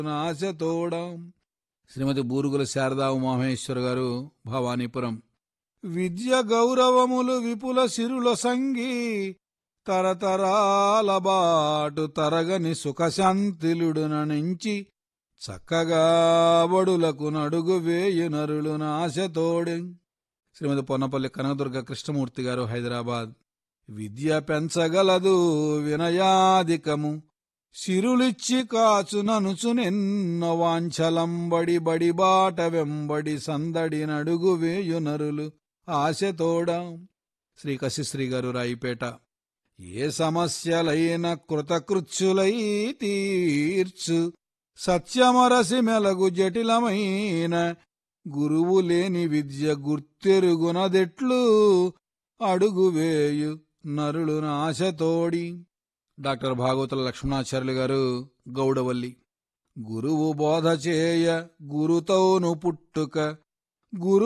ఆశతోడ శ్రీమతి బూరుగుల శారదా ఉమామహేశ్వర గారు భవానీపురం విద్య గౌరవములు విపుల సిరుల సంగి తరతరాల బాటు తరగని సుఖశాంతిలుడున నుంచి చక్కగా బడులకు నడుగు వేయు నరులు నాశతోడే శ్రీమతి పొన్నపల్లి కనకదుర్గ కృష్ణమూర్తి గారు హైదరాబాద్ విద్య పెంచగలదు వినయాధికము సిరులిచ్చి కాచుననుచునెన్న వాంఛలంబడి బడి బాట వెంబడి సందడి నడుగు వేయు నరులు ఆశతోడా శ్రీ కశిశ్రీ గారు రాయిపేట ఏ సమస్యలైన కృతకృత్యులై తీర్చు సత్యమరసి మెలగు జటిలమైన గురువు లేని విద్య గుర్తెరుగునదెట్లు అడుగువేయు నరులు నాశతోడి డాక్టర్ భాగవతుల లక్ష్మణాచార్యులు గారు గౌడవల్లి గురువు బోధ చేయ గురుతౌను పుట్టుక గురు